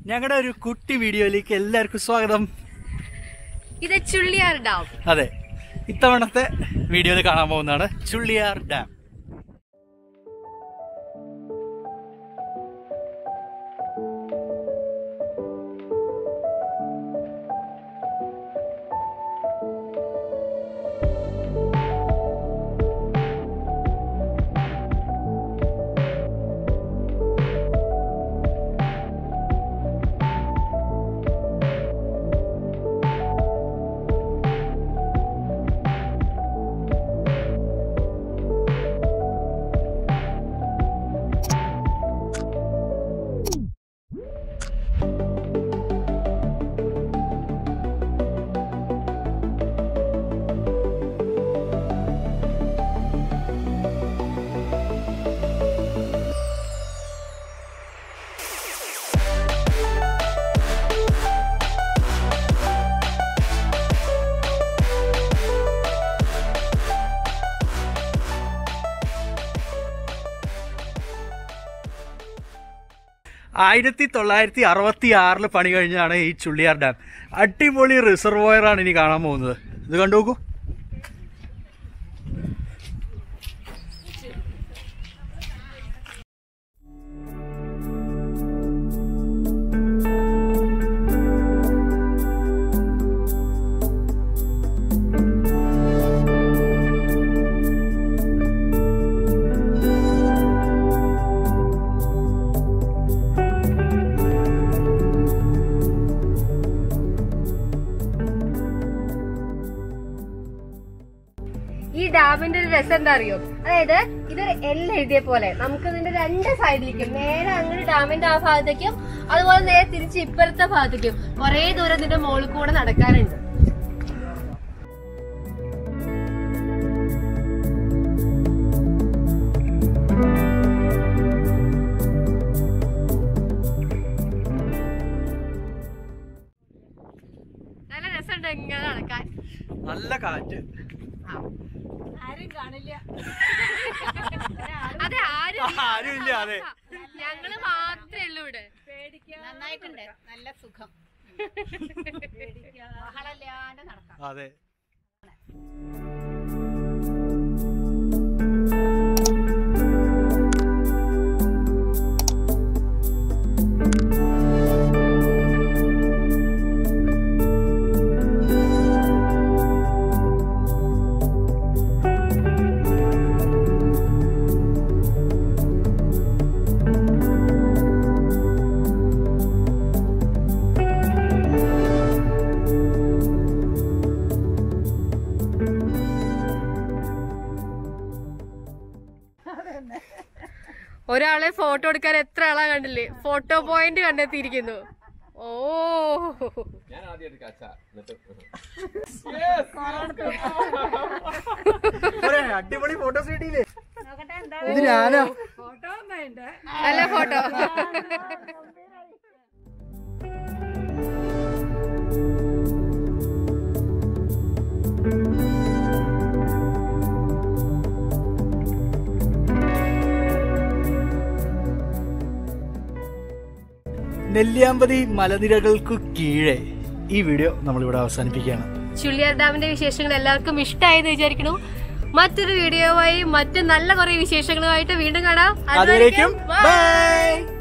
ഞങ്ങളുടെ ഒരു കുട്ടി വീഡിയോയിലേക്ക് എല്ലാവർക്കും സ്വാഗതം ഇത് ചുള്ളിയാർ ഡാം അതെ ഇത്തവണത്തെ വീഡിയോയിൽ കാണാൻ പോകുന്നതാണ് ചുള്ളിയാർ ഡാം ആയിരത്തി തൊള്ളായിരത്തി അറുപത്തി ആറിൽ പണി കഴിഞ്ഞാണ് ഈ ചുള്ളിയാർ ഡാം അടിപൊളി റിസർവോയർ ആണ് ഇനി കാണാൻ പോകുന്നത് ഇത് കണ്ടു നോക്കൂ ഈ ഡാമിന്റെ ഒരു രസം എന്താ അറിയോ അതായത് ഇതൊരു എൽ എഴുതിയ പോലെ നമുക്ക് ഇതിന്റെ രണ്ട് സൈഡിലേക്കും നേരെ അങ്ങനെ ഡാമിന്റെ ആ ഭാഗത്തേക്കും അതുപോലെ നേരെ തിരിച്ച് ഇപ്പുറത്തെ ഭാഗത്തേക്കും കുറേ ദൂരം ഇതിന്റെ മുകളിൽ കൂടെ നടക്കാനുണ്ട് നല്ല രസമുണ്ട് ഇങ്ങനെ നടക്കാൻ നല്ല കാറ്റ് അതെ ആരും ആരുമില്ല അതെ ഞങ്ങള് മാത്രമേ ഉള്ളൂ ഇവിടെ നന്നായിട്ടുണ്ട് നല്ല സുഖം ബഹളമില്ലാണ്ട് നടക്കാം അതെ ഒരാളെ ഫോട്ടോ എടുക്കാൻ എത്ര ആളാ കണ്ടില്ലേ ഫോട്ടോ പോയിന്റ് കണ്ടെത്തിയിരിക്കുന്നു ഓ ഒരേ അടിപൊളി ഫോട്ടോസ് കിട്ടിയില്ലേ ഇത് ഞാനാ നല്ല ഫോട്ടോ നെല്ലിയാമ്പതി മലനിരകൾക്കു കീഴെ ഈ വീഡിയോ നമ്മളിവിടെ അവസാനിപ്പിക്കുകയാണ് ചുള്ളിയാർ ഡാമിന്റെ വിശേഷങ്ങൾ എല്ലാവർക്കും ഇഷ്ടമായെന്ന് വിചാരിക്കണു മറ്റൊരു വീഡിയോയുമായി മറ്റു നല്ല കുറെ വിശേഷങ്ങളുമായിട്ട് വീണ്ടും കാണാം അതുവരേക്കും bye. ബൈ